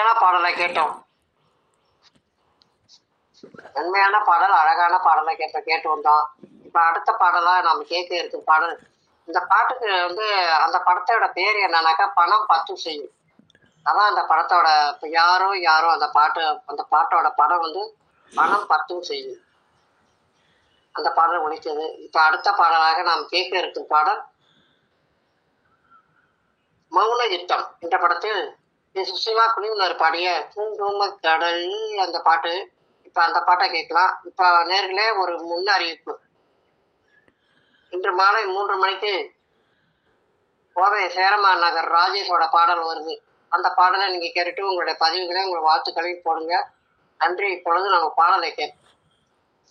மென்மையான பாடலை கேட்டோம் மென்மையான பாடல் அழகான பாடலை கேட்ட கேட்டு வந்தோம் இப்ப அடுத்த பாடலா நாம கேட்க இருக்கும் பாடல் இந்த பாட்டுக்கு வந்து அந்த படத்தோட பேர் என்னன்னாக்கா பணம் பத்து செய்யும் அதான் அந்த படத்தோட இப்ப யாரோ யாரோ அந்த பாட்டு அந்த பாட்டோட படம் வந்து பணம் பத்தும் செய்யும் அந்த பாடல் முடித்தது இப்ப அடுத்த பாடலாக நாம் கேட்க இருக்கும் பாடல் மௌன யுத்தம் என்ற படத்தில் தி. சுசீலா குழுவினர் பாடிய பூங்கும கடல் அந்த பாட்டு இப்ப அந்த பாட்டை கேட்கலாம் இப்ப நேர்களே ஒரு முன் அறிவிப்பு இன்று மாலை மூன்று மணிக்கு கோவை சேரமான் நகர் ராஜேஷோட பாடல் வருது அந்த பாடலை நீங்க கேட்டுட்டு உங்களுடைய பதிவுகளை உங்கள் வாழ்த்துக்களையும் போடுங்க நன்றி இப்பொழுது நம்ம பாடலை கேட்போம்